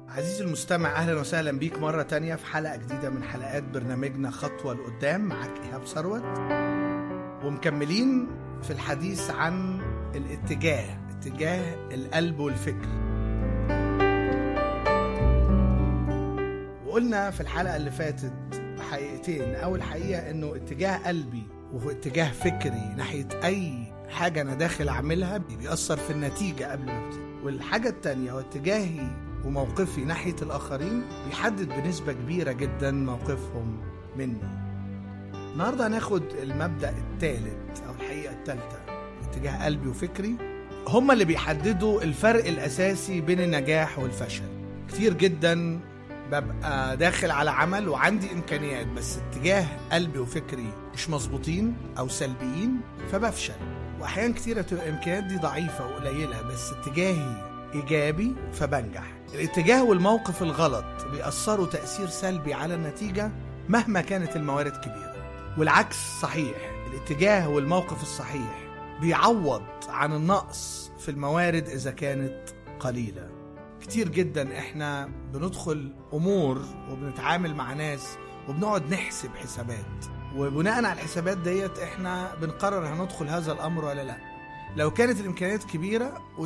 عزيزي المستمع اهلا وسهلا بيك مره تانية في حلقه جديده من حلقات برنامجنا خطوه لقدام معاك ايهاب ثروت ومكملين في الحديث عن الاتجاه اتجاه القلب والفكر وقلنا في الحلقه اللي فاتت حقيقتين اول حقيقه انه اتجاه قلبي وهو اتجاه فكري ناحيه اي حاجه انا داخل اعملها بيأثر في النتيجه قبل ما ابتدي والحاجه التانية هو اتجاهي وموقفي ناحيه الاخرين بيحدد بنسبه كبيره جدا موقفهم مني النهارده هناخد المبدا الثالث او الحقيقه الثالثه اتجاه قلبي وفكري هما اللي بيحددوا الفرق الاساسي بين النجاح والفشل كتير جدا ببقى داخل على عمل وعندي امكانيات بس اتجاه قلبي وفكري مش مظبوطين او سلبيين فبفشل واحيان كتيره بتبقى الامكانيات دي ضعيفه وقليله بس اتجاهي ايجابي فبنجح الاتجاه والموقف الغلط بيأثروا تأثير سلبي على النتيجة مهما كانت الموارد كبيرة والعكس صحيح الاتجاه والموقف الصحيح بيعوض عن النقص في الموارد إذا كانت قليلة كتير جدا احنا بندخل أمور وبنتعامل مع ناس وبنقعد نحسب حسابات وبناء على الحسابات ديت احنا بنقرر هندخل هذا الأمر ولا لا لو كانت الامكانيات كبيره